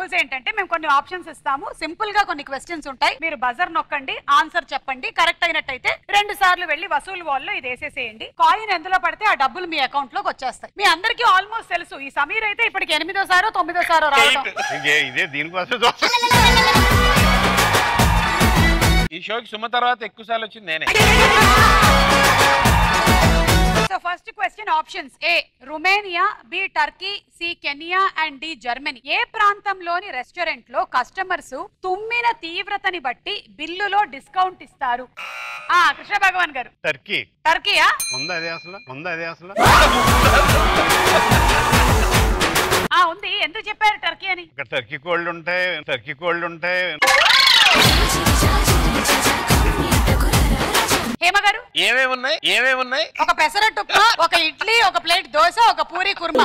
Rules ఏంటంటే మేము కొన్ని ఆప్షన్స్ ఇస్తాము సింపుల్ గా కొన్ని క్వశ్చన్స్ ఉంటాయి మీరు బజర్ నొక్కండి ఆన్సర్ చెప్పండి కరెక్ట్ అయినట్టయితే రెండు సార్లు వెళ్లి వసూలు వాల్లో ఇది వేసేసేయండి కాయిన్ ఎందులో పడితే ఆ డబ్బులు మీ అకౌంట్ లోకి వచ్చేస్తాయి మీ అందరికీ ఆల్మోస్ట్ తెలుసు ఈ సమీర్ అయితే ఇప్పటికి ఎనిమిదో సారో తొమ్మిదో సారో రావడం ఇంకే ఇదే దీనికోసం చూస్తా. ఈ షోకి సుమ తర్వాత ఎక్కువ సార్లు వచ్చింది నేనే so first question options A Romania B Turkey C Kenya and D Germany ఏ ప్రాంతంలోని రెస్టారెంట్ లో కస్టమర్స్ తుమ్మిన తీవ్రతని బట్టి బిల్లులో డిస్కౌంట్ ఇస్తారు ఆ కృష్ణ భగవాన్ గారు టర్కీ టర్కీయా ఉందా అదే అసలు ఉందా అదే అసలు ఆ ఉంది ఎందుకు చెప్పారు టర్కీ అని ఇక్కడ టర్కీ కోళ్ళు ఉంటాయి టర్కీ కోళ్ళు ఉంటాయి హేమ గారు ఏమేమి ఉన్నాయి ఏమేమి ఉన్నాయి ఒక పెసరట్టు ఉప్మా ఒక ఇడ్లీ ఒక ప్లేట్ దోశ ఒక పూరి కుర్మా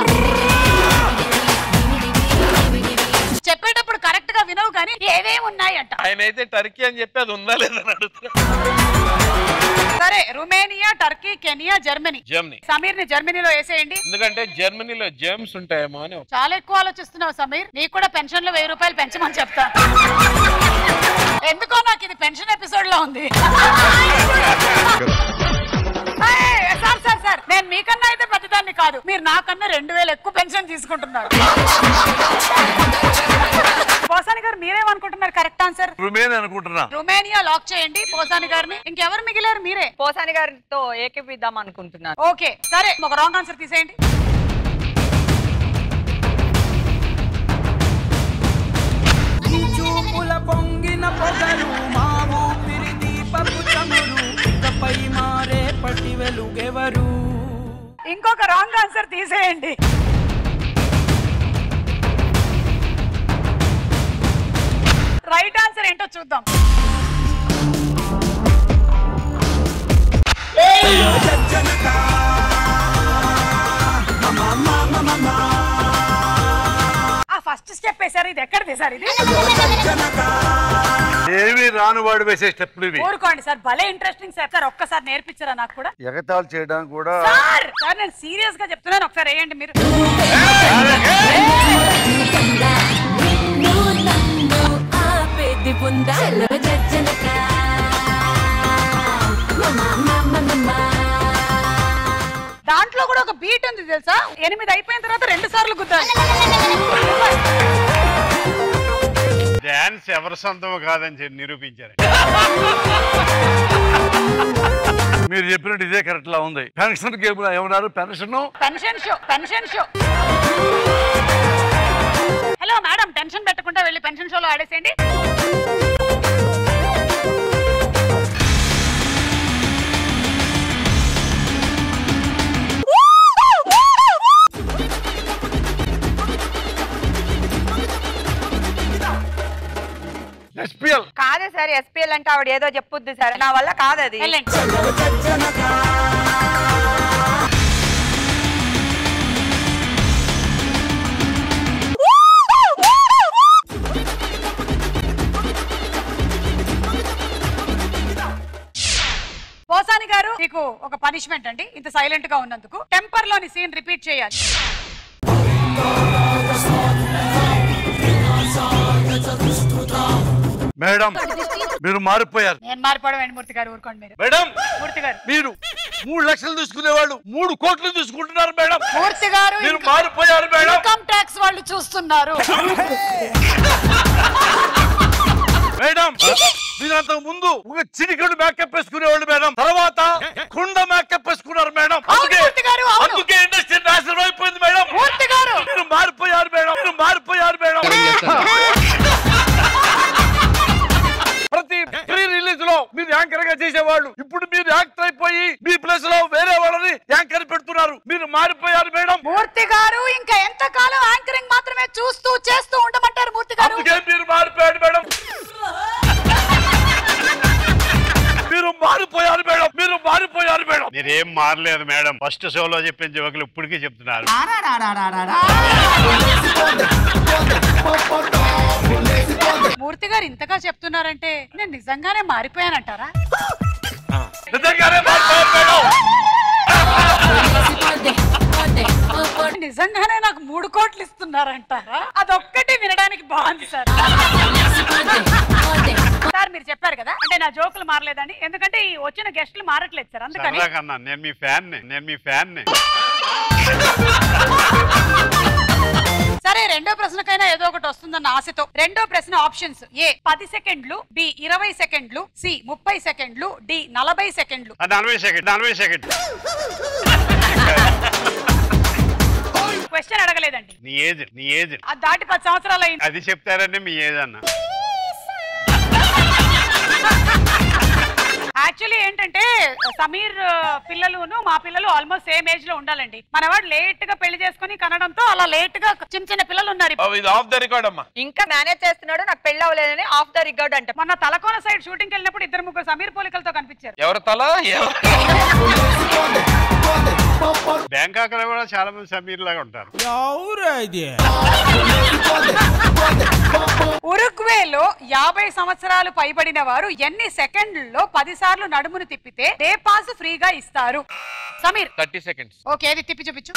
చెప్పేటప్పుడు కరెక్ట్ గా వినవు కానీ ఏవేమి ఉన్నాయి అంట ఆయన అయితే టర్కీ అని చెప్పి అది ఉందా లేదా అని అడుగుతున్నా సరే Romania Turkey Kenya Germany Germany Sameer ని జర్మనీలో వేసేయండి ఎందుకంటే జర్మనీలో జెమ్స్ ఉంటాయేమో అని చాలా ఎక్కువ ఆలోచిస్తున్నావు సమీర్ నీకు కూడా పెన్షన్ లో వెయ్యి రూపాయలు పెంచమని చెప్తా ఎందుకో నాకు ఇది పెన్షన్ ఎపిసోడ్ లో ఉంది ఏయ్, సార్ సార్ సార్ నేను మీకన్నా అయితే పెద్దదాన్ని కాదు మీరు నాకన్నా రెండు వేలు ఎక్కువ పెన్షన్ తీసుకుంటున్నారు పోసాని గారు మీరేమనుకుంటున్నారు కరెక్ట్ ఆన్సర్ రుమేన్ అనుకుంటున్నా రుమేనియా లాక్ చేయండి పోసాని గారిని ఇంకెవరు మిగిలారు మీరే పోసాని గారితో ఏకీపిద్దాం అనుకుంటున్నాను ఓకే సరే ఒక రాంగ్ ఆన్సర్ తీసేయండి చూపుల పొంగిన పొగరు మా ఊపిరి దీపపు చమురు ఇకపై మారే పటి వెలుగెవరు ఇంకొక రాంగ్ ఆన్సర్ తీసేయండి రైట్ ఆన్సర్ ఏంటో చూద్దాం ఆ ఫస్ట్ స్టెప్ వేసారు ఇది ఎక్కడ వేసారు ఇది ఏమి రాను వాడు వేసే స్టెప్లు ఇవి ఊరుకోండి సార్ భలే ఇంట్రెస్టింగ్ సార్ సార్ ఒక్కసారి నేర్పించరా నాకు కూడా ఎగతాళి చేయడానికి కూడా సార్ సార్ నేను సీరియస్ గా చెప్తున్నాను ఒకసారి వేయండి మీరు ఆపేది ఉందా జజ్జనక దాంట్లో కూడా ఒక బీట్ ఉంది తెలుసా ఎనిమిది అయిపోయిన తర్వాత రెండు సార్లు గుద్దాలి డాన్స్ ఎవరి సొంతం కాదని చెప్పి నిరూపించారు మీరు చెప్పినట్టు ఇదే కరెక్ట్ లా ఉంది పెన్షన్ గేమ్ ఏమన్నారు pension pension show pension show hello madam tension పెట్టకుండా వెళ్ళి పెన్షన్ షోలో ఆడేసేయండి ఎస్పీఎల్ కాదే సార్ ఎస్పీఎల్ అంటే ఆవిడ ఏదో చెప్పుద్ది సార్ నా వల్ల కాదు అది వెళ్ళండి పోసాని గారు మీకు ఒక పనిష్మెంట్ అండి ఇంత సైలెంట్ గా ఉన్నందుకు టెంపర్ లోని సీన్ రిపీట్ చేయాలి మేడం మీరు మారిపోయారు నేను మారిపోవడం అండి మూర్తి గారు ఊరుకోండి మీరు మేడం మూర్తి గారు మీరు మూడు లక్షలు తీసుకునే వాళ్ళు మూడు కోట్లు తీసుకుంటున్నారు మేడం మూర్తి గారు మీరు మారిపోయారు మేడం ఇన్కమ్ ట్యాక్స్ వాళ్ళు చూస్తున్నారు మేడం మీరు అంతకు ముందు ఒక చిటికెడు మేకప్ వేసుకునేవాళ్ళు మేడం తర్వాత కుండ మేకప్ వేసుకున్నారు మేడం అవును, అందుకే మూర్తి గారు, అవును. అందుకే ఇండస్ట్రీ నాశనం అయిపోయింది మేడం మూర్తి గారు మీరు మారిపోయారు మేడం మీరు మారిపోయారు మేడం ప్రతి ప్రీ రిలీజ్ లో మీరు యాంకర్ గా చేసేవాళ్ళు ఇప్పుడు మీరు యాక్టర్ అయిపోయి మీ ప్లేస్ లో వేరే వాళ్ళని యాంకర్ పెడుతున్నారు మీరు మారిపోయారు మేడం మూర్తి గారు ఇంకా ఎంత కాలం యాంకరింగ్ మాత్రమే చూస్తూ చేస్తూ ఉండమంటారు మూర్తి గారు అందుకే మీరు మారిపోయారు మేడం మీరు మారిపోయారు మేడం మీరు మారిపోయారు మేడం మీరేం మారలేదు మేడం ఫస్ట్ షోలో చెప్పిన జోకులు ఇప్పటికీ చెప్తున్నారు మూర్తి గారు ఇంతగా చెప్తున్నారంటే నేను నిజంగానే మారిపోయానంటారా నిజంగానే మారిపోయారు మేడం నిజంగానే నాకు మూడు కోట్లు ఇస్తున్నారంటారా అదొక్కటి వినడానికి బాగుంది సార్ సార్ మీరు చెప్పారు కదా అంటే నా జోకులు మారలేదని ఎందుకంటే ఈ వచ్చిన గెస్టులు మారట్లేదు సార్ అందుకని సరదా కన్నా నేను మీ ఫ్యాన్ నేను మీ ఫ్యాన్ సరే రెండో ప్రశ్నకైనా ఏదో ఒకటి వస్తుందన్న ఆశతో రెండో ప్రశ్న ఆప్షన్స్ ఏ పది సెకండ్లు బి ఇరవై సెకండ్లు సి ముప్పై సెకండ్లు డి నలభై సెకండ్లు నలభై సెకండ్ నలభై సెకండ్ క్వశ్చన్ అడగలేదండి నీ ఏజ్ నీ ఏజ్ అది దాటి పది సంవత్సరాలు అయింది అది చెప్తారని మీ ఏజ్ అన్న యాక్చువల్లీ ఏంటంటే సమీర్ ఆ, పిల్లలును మా పిల్లలు ఆల్మోస్ట్ సేమ్ ఏజ్ లో ఉండాలండి మనవాడు లేట్ గా పెళ్లి చేసుకుని కనడంతో అలా లేట్ గా చిన్న చిన్న పిల్లలు ఉన్నారు ఇప్పుడు. ఇది ఆఫ్ ద రికార్డ్ అమ్మా ఇంకా మేనేజ్ చేస్తున్నాడు నాకు పెళ్ళి అవ్వలేదని ఆఫ్ ద రికార్డ్ అంట మొన్న తలకోన సైడ్ షూటింగ్ వెళ్ళినప్పుడు ఇద్దరు ముగ్గురు సమీర్ పోలికలతో కనిపించారు ఎవరి తల ఎవరు బ్యాంకాక్ లో కూడా చాలా మంది సమీర్ లాగా ఉంటారు ఎవరా ఇది ఉరుగ్వేలో యాభై సంవత్సరాలు పైబడిన వారు ఎన్ని సెకండ్లలో పది సార్లు నడుమును తిప్పితే డే పాస్ ఫ్రీగా ఇస్తారు సమీర్ థర్టీ సెకండ్స్ ఓకే అది తిప్పి చూపించు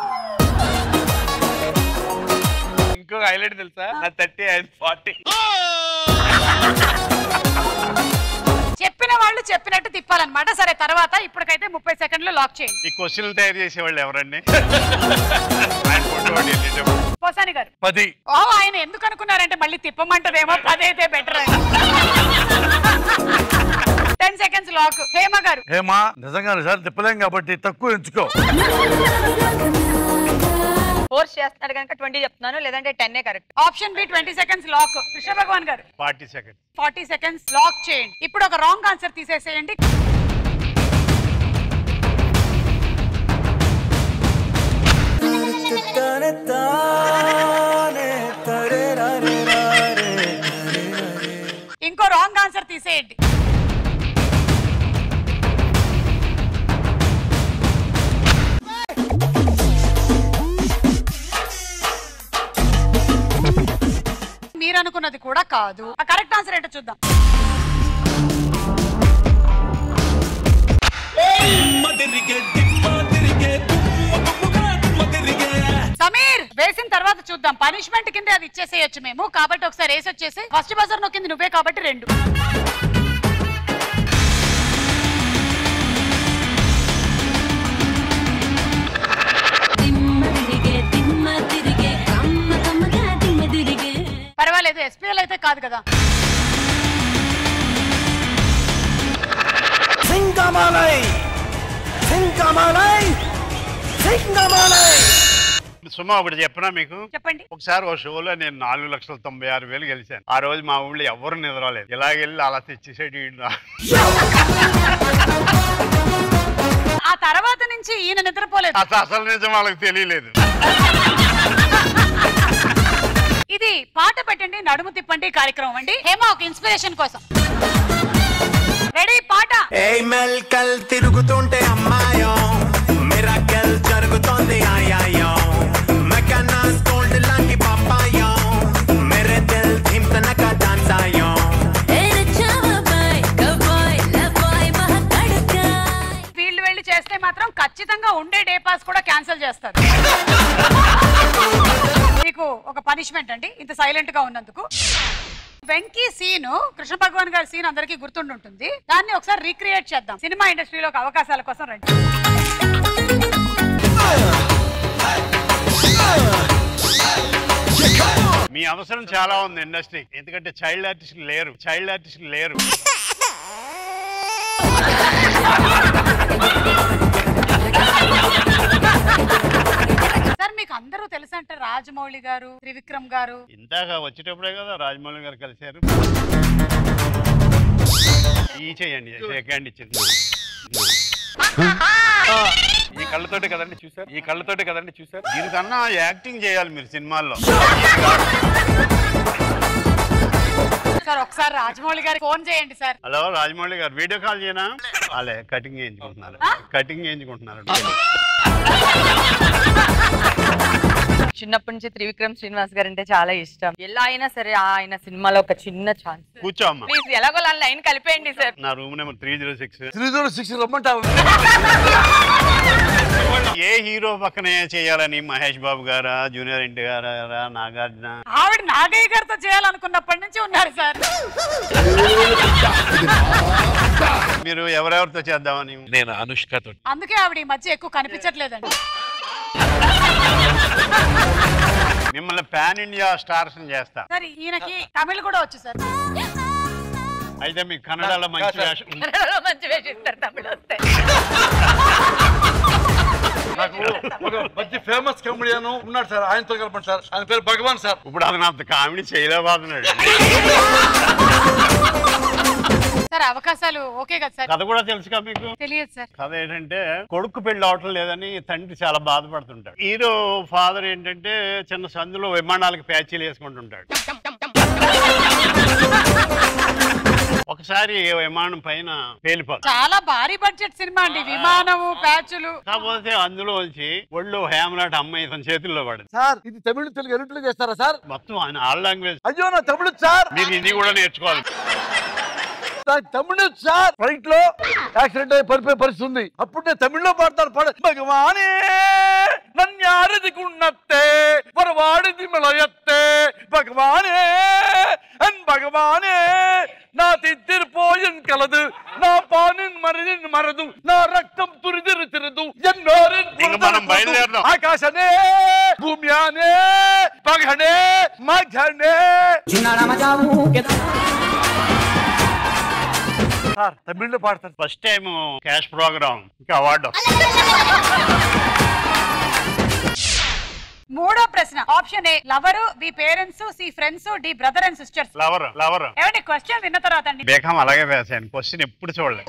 ఇంకో హైలైట్ తెలుసా నా థర్టీ ఐదు ఫార్టీ చెప్పిన వాళ్ళు చెప్పినట్టు తిప్పాలన్నమాట సరే తర్వాత ఇప్పటికైతే ముప్పై సెకండ్లు లాక్ చేయండి ఈ క్వశ్చన్లు తయారు చేసేవాళ్ళు ఎవరండి ఆయన పుట్టేవాడు వెళ్ళేటప్పుడు. పోసాని గారు పది ఓ ఆయన ఎందుకు అనుకున్నారంటే మళ్ళీ తిప్పమంటారేమో పది అయితే బెటర్ అని టెన్ సెకండ్స్ లాక్ హేమ గారు హేమా నిజంగా సార్ తిప్పలేం కాబట్టి తక్కువ ఎంచుకో ఫోర్స్ చేస్తున్నాడు కనుక ట్వంటీ చెప్తున్నాను లేదంటే ten correct option B twenty seconds lock Krishna Bhagavan గారు forty second forty seconds lock చేయండి ఇప్పుడు ఒక రాంగ్ ఆన్సర్ తీసేసేయండి ఇంకో రాంగ్ ఆన్సర్ తీసేయండి మీరు అనుకున్నది కూడా కాదు ఆ కరెక్ట్ ఆన్సర్ ఏంటో చూద్దాం సమీర్ వేసిన తర్వాత చూద్దాం పనిష్మెంట్ కింద అది ఇచ్చేసేయచ్చు మేము కాబట్టి ఒకసారి వేసి వచ్చేసి ఫస్ట్ బజర్ నొక్కింది నువ్వే కాబట్టి రెండు తిమ్మ తిరిగే తిమ్మ తిరిగే కమ్మ కమ్మగా తిమ్మ తిరిగే పర్వాలేదు ఎస్పీఎల్ అయితే కాదు కదా సింగమాలై సింగమాలై సింగమాలై సుమా ఒకటి చెప్పనా మీకు చెప్పండి ఒకసారి ఓ షోలో నేను నాలుగు లక్షల తొంభై ఆరు వేలు గెలిచాను ఆ రోజు మా ఊళ్ళో ఎవరు నిద్రలేదు ఇలాగెళ్ళి అలా తెచ్చేసాడు ఈయన. ఆ తర్వాత నుంచి ఈయన నిద్రపోలేదు అసలు అసలు నిజం వాళ్ళకి తెలియలేదు ఇది పాట పెట్టండి నడుము తిప్పండి కార్యక్రమం అండి హేమ ఒక ఇన్స్పిరేషన్ కోసం రెడీ పాట ఏయ్ మెల్కల్ తిరుగుతుంటే అమ్మాయో మిరాకెల్ జరుగుతోంది ఆయాయో మెకానాస్ గోల్డ్ లాంటి పాపాయో మేరే దిల్ ధిమ్తనక డాన్స్ ఆయో ఏ రచ్చావా బాయ్ కబాయ్ లబాయ్ మహకడకాయ్ వీళ్ళు వెళ్ళి చేస్తే మాత్రం ఖచ్చితంగా ఉండే డే పాస్ కూడా క్యాన్సిల్ చేస్తారు మీకు ఒక పనిష్మెంట్ అండి ఇంత సైలెంట్ గా ఉన్నందుకు వెంకీ సీన్ కృష్ణ భగవాన్ గారి సీన్ అందరికీ గుర్తుండుంటుంది దాన్ని ఒకసారి రీక్రియేట్ చేద్దాం సినిమా ఇండస్ట్రీలో ఒక అవకాశాల కోసం రండి మీ అవసరం చాలా ఉంది ఇండస్ట్రీ ఎందుకంటే చైల్డ్ ఆర్టిస్టులు లేరు చైల్డ్ ఆర్టిస్టులు లేరు సార్ మీకు అందరూ తెలుసంటే రాజమౌళి గారు త్రివిక్రమ్ గారు ఇందాక వచ్చేటప్పుడే కదా రాజమౌళి గారు కలిశారు ఈ చేయండి సెకండ్ ఇచ్చింది ఈ కళ్ళతోటి కదండి చూసారు ఈ కళ్ళతోటి కదండి చూసారు దీనికన్నా యాక్టింగ్ చేయాలి మీరు సినిమాల్లో సార్ ఒకసారి రాజమౌళి గారికి ఫోన్ చేయండి సార్ హలో రాజమౌళి గారు వీడియో కాల్ చేయనా వాళ్ళే కటింగ్ చేయించుకుంటున్నారు కటింగ్ చేయించుకుంటున్నారు చిన్నప్పటి నుంచి త్రివిక్రమ్ శ్రీనివాస్ గారు అంటే చాలా ఇష్టం ఎలా అయినా సరే ఆయన సినిమాలో ఒక చిన్న ఛాన్స్ కూర్చో అమ్మా ప్లీజ్ ఎలాగో లైన్ కలిపేయండి సార్ నా room number three zero six three zero six రమ్మంటారు ఏ హీరో పక్కనే చేయాలని మహేష్ బాబు గారా జూనియర్ ఎన్టీ గారా నాగార్జున ఆవిడ నాగయ్య గారితో చేయాలనుకున్నప్పటి నుంచి ఉన్నారు సార్ మీరు ఎవరెవరితో చేద్దామని నేను అనుష్కతో అందుకే ఆవిడ ఈ మధ్య ఎక్కువ కనిపించట్లేదండి మిమ్మల్ని పాన్ ఇండియా స్టార్స్ చేస్తా సార్ ఈయనకి తమిళ్ కూడా వచ్చు సార్ అయితే మీకు కన్నడలో మంచి వేషం మంచి వేసి ఇస్తారు తమిళ వస్తే నాకు ఒక మంచి ఫేమస్ కమెడియన్ ఉన్నాడు సార్ ఆయనతో కలపండి సార్ ఆయన పేరు భగవాన్ సార్ ఇప్పుడు అతను అంత కామెడీ చేయలేకపోతున్నాడు సార్ అవకాశాలు ఓకే కదా సార్ కథ కూడా తెలుసుగా మీకు తెలియదు సార్ కథ ఏంటంటే కొడుకు పెళ్లి అవటం లేదని తండ్రి చాలా బాధపడుతుంటాడు హీరో ఫాదర్ ఏంటంటే చిన్న సందులో విమానాలకు ప్యాచీలు వేసుకుంటుంటాడు ఒకసారి విమానం పైన పేలిపోతుంది చాలా భారీ బడ్జెట్ సినిమా అండి విమానము ప్యాచులు కాకపోతే అందులో వచ్చి ఒళ్ళు హేమలాట అమ్మాయి తన చేతుల్లో పడింది సార్ ఇది తమిళ తెలుగు ఎరుట్లు చేస్తారా సార్ మొత్తం ఆయన ఆల్ లాంగ్వేజ్ అయ్యో నా తమిళ సార్ మీరు హిందీ కూడా నేర్చుకోవాలి నాకు తమిళ సార్ ఫ్లైట్ లో యాక్సిడెంట్ అయ్యి పడిపోయే పరిస్థితి ఉంది అప్పుడు నేను తమిళ్లో పాడతాను పాడ భగవానే నన్యారది కున్నత్తే వరవాడిది మిళయత్తే భగవానే అన్ భగవానే నా తిత్తిరి పోయన్ కలదు నా పానిన్ మరిదిన్ మరదు నా రక్తం తురిదిరు తిరదు ఎన్నోరిన్ ఇంక మనం బయలుదేరదాం. ఆకాశనే భూమ్యానే పగనే మఘనే సార్ తమిళ్లో పాడతాను ఫస్ట్ టైం క్యాష్ ప్రోగ్రామ్ ఇంకా అవార్డు మూడో ప్రశ్న option A lover B parents C friends D brother and sisters lover lover ఏమండి క్వశ్చన్ విన్న తర్వాత అండి బేకం అలాగే వేసాను క్వశ్చన్ ఎప్పుడు చూడలేదు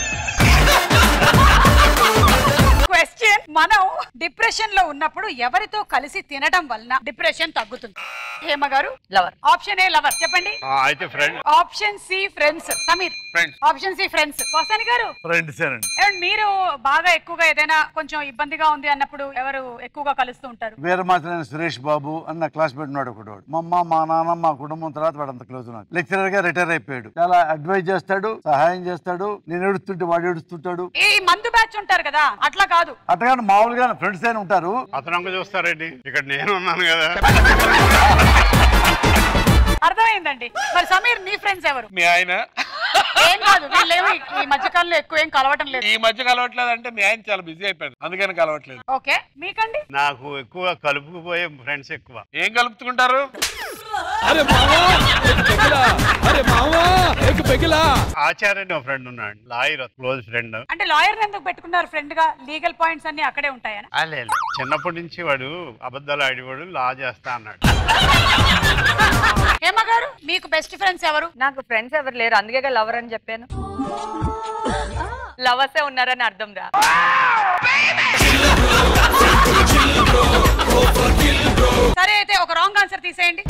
క్వశ్చన్ మనం డిప్రెషన్ లో ఉన్నప్పుడు ఎవరితో కలిసి తినడం వలన డిప్రెషన్ తగ్గుతుంది హేమ గారు లవర్ ఆప్షన్ ఏ లవర్ చెప్పండి ఆ, అయితే friend option C friends Sameer Friends. Option C friends Vasani గారు ఫ్రెండ్స్ అండి ఏమండి మీరు బాగా ఎక్కువగా ఏదైనా కొంచెం ఇబ్బందిగా ఉంది అన్నప్పుడు ఎవరు ఎక్కువగా కలుస్తూ ఉంటారు వీరమాత్రైన సురేష్ బాబు అన్న క్లాస్మేట్ ఉన్నాడు ఒకడు మా అమ్మ మా నాన్న మా కుటుంబం తర్వాత వాడు అంత క్లోజ్ ఉన్నాడు లెక్చరర్ గా రిటైర్ అయిపోయాడు చాలా అడ్వైజ్ చేస్తాడు సహాయం చేస్తాడు నేను ఏడుస్తుంటే వాడు ఏడుస్తుంటాడు ఈ మందు బ్యాచ్ ఉంటారు కదా అట్లా కాదు అట్టగానే మామూలుగా ఫ్రెండ్స్ అయినా ఉంటారు అతను అంక చూస్తారండి ఇక్కడ నేను ఉన్నాను కదా అర్థమైందండి మరి సమీర్ నీ ఫ్రెండ్స్ ఎవరు మీ ఆయన ఏం కాదు వీళ్ళేమో ఈ- ఈ మధ్యకాలంలో ఎక్కువ ఏం కలవటం లేదు ఈ మధ్య కలవట్లేదు అంటే మీ ఆయన చాలా బిజీ అయిపోయాడు అందుకని కలవట్లేదు ఓకే మీకండి నాకు ఎక్కువ కలుపుకుపోయే ఫ్రెండ్స్ ఎక్కువ ఏం కలుపుతుంటారు ఆచార్య అని ఒక ఫ్రెండ్ ఉన్నాడు లాయర్ క్లోజ్ ఫ్రెండ్ అంటే లాయర్ ఎందుకు పెట్టుకున్నారు ఫ్రెండ్ గా లీగల్ పాయింట్స్ అన్ని అక్కడే ఉంటాయని చిన్నప్పటి నుంచి వాడు అబద్ధాలు ఆడేవాడు లా చేస్తా అన్నాడు హేమ గారు మీకు బెస్ట్ ఫ్రెండ్స్ ఎవరు నాకు ఫ్రెండ్స్ ఎవరు లేరు అందుకే లవర్ అని చెప్పాను లవర్సే ఉన్నారని అర్థం రా సరే అయితే ఒక రాంగ్ ఆన్సర్ తీసేయండి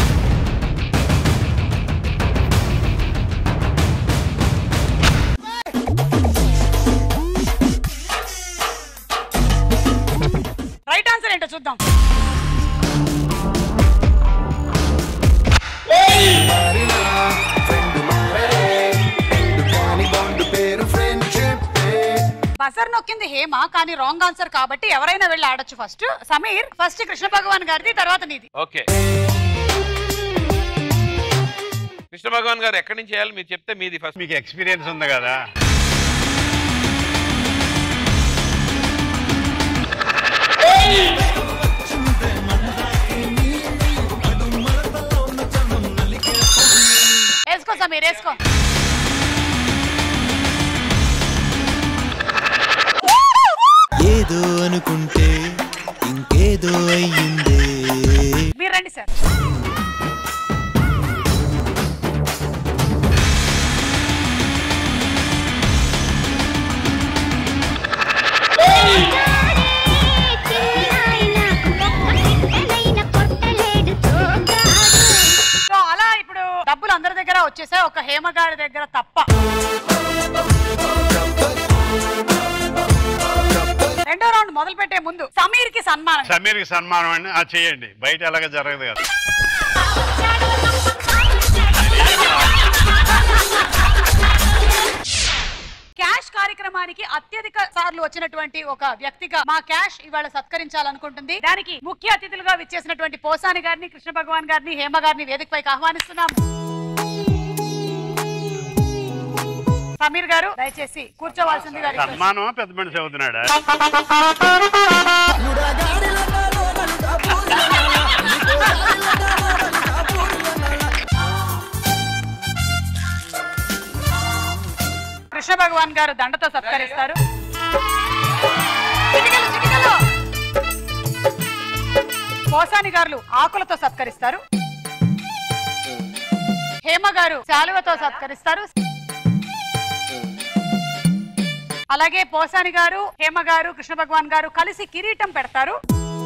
రైట్ ఆన్సర్ ఏంటో చూద్దాం బజర్ నొక్కింది హేమ కానీ రాంగ్ ఆన్సర్ కాబట్టి ఎవరైనా వెళ్ళి ఆడొచ్చు ఫస్ట్ సమీర్ ఫస్ట్ కృష్ణ భగవాన్ గారిది తర్వాత నీది ఓకే కృష్ణ భగవాన్ గారు ఎక్కడి నుంచి చేయాలి మీరు చెప్తే మీది ఫస్ట్ మీకు ఎక్స్పీరియన్స్ ఉంది కదా వేసుకో సమీర్ వేసుకో ఏదో అనుకుంటే ఇంకేదో అయ్యిందే మీరు రండి సార్ సో అలా ఇప్పుడు డబ్బులు అందరి దగ్గర వచ్చేసాయి ఒక హేమ గారి దగ్గర తప్ప రెండో రౌండ్ మొదలు పెట్టే ముందు సమీర్ కి సన్మానం సమీర్కి సన్మానం అండి ఆ చేయండి బయట ఎలాగ జరగదు కదా క్యాష్ కార్యక్రమానికి అత్యధిక సార్లు వచ్చినటువంటి ఒక వ్యక్తిగా మా క్యాష్ ఇవాళ సత్కరించాలనుకుంటుంది దానికి ముఖ్య అతిథులుగా విచ్చేసినటువంటి పోసాని గారిని కృష్ణ భగవాన్ గారిని హేమ గారిని వేదికపైకి ఆహ్వానిస్తున్నాము సమీర్ గారు దయచేసి కూర్చోవాల్సిందిగా request. సన్మానం పెద్ద మనిషి అవుతున్నాడా కృష్ణ భగవాన్ గారు దండతో సత్కరిస్తారు చిటికెలు, చిటికెలు. పోసాని గారు ఆకులతో సత్కరిస్తారు హేమ గారు శాలువతో సత్కరిస్తారు అలాగే పోసాని గారు హేమ గారు కృష్ణ భగవాన్ గారు కలిసి కిరీటం పెడతారు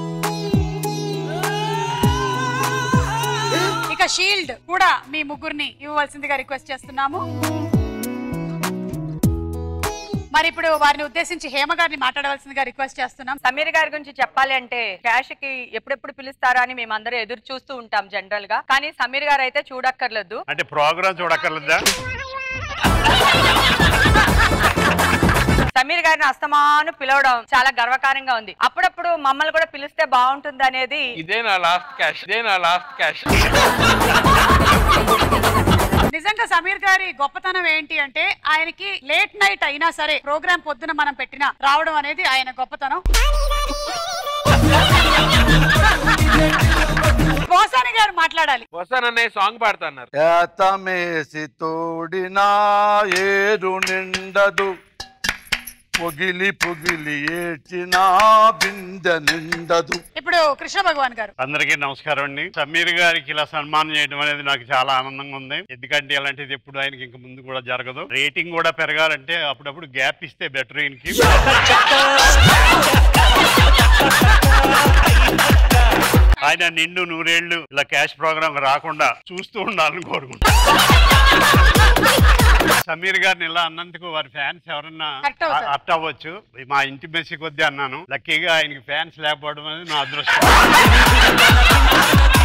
ఇక షీల్డ్ కూడా మీ ముగ్గురిని ఇవ్వవలసిందిగా రిక్వెస్ట్ చేస్తున్నాము మరి ఇప్పుడు వారిని ఉద్దేశించి హేమ గారిని మాట్లాడవలసిందిగా రిక్వెస్ట్ చేస్తున్నాం సమీర్ గారి గురించి చెప్పాలి అంటే క్యాష్ కి ఎప్పుడెప్పుడు పిలుస్తారా అని మేమందరం ఎదురు చూస్తూ ఉంటాం జనరల్ గా కానీ సమీర్ గారు అయితే చూడక్కర్లేదు అంటే ప్రోగ్రామ్ చూడక్కర్లేదా సమీర్ గారిని అస్తమాను పిలవడం చాలా గర్వకారంగా ఉంది అప్పుడప్పుడు మమ్మల్ని కూడా పిలిస్తే బాగుంటుంది అనేది ఇదే నా లాస్ట్ క్యాష్ ఇదే నా లాస్ట్ క్యాష్ నిజంగా సమీర్ గారి గొప్పతనం ఏంటి అంటే ఆయనకి లేట్ నైట్ అయినా సరే ప్రోగ్రామ్ పొద్దున మనం పెట్టిన రావడం అనేది ఆయన గొప్పతనం పోసాని గారు మాట్లాడాలి వస్తానన్నయ్య సాంగ్ పాడుతున్నారు ఏతమేసి తోడినా ఏరు నిండదు పొగిలి పొగిలి ఏడ్చినా బిందె నిండదు ఇప్పుడు కృష్ణ భగవాన్ గారు అందరికీ నమస్కారం అండి సమీర్ గారికి ఇలా సన్మానం చేయడం అనేది నాకు చాలా ఆనందంగా ఉంది ఎందుకంటే ఇలాంటిది ఎప్పుడు ఆయనకి ఇంక ముందు కూడా జరగదు రేటింగ్ కూడా పెరగాలంటే అప్పుడప్పుడు గ్యాప్ ఇస్తే బెటర్ ఈయనకి ఆయన నిండు నూరేళ్లు ఇలా క్యాష్ ప్రోగ్రామ్ రాకుండా చూస్తూ ఉండాలని కోరుకుంటా సమీర్ గారిని ఇలా అన్నందుకు వారి ఫ్యాన్స్ ఎవరన్నా Hurt అవుతారు. అర్థ అవ్వచ్చు మా ఇంటి మెస్సి కొద్దీ అన్నాను లక్కీగా ఆయనకి ఫ్యాన్స్ లేకపోవడం అనేది నా అదృష్టం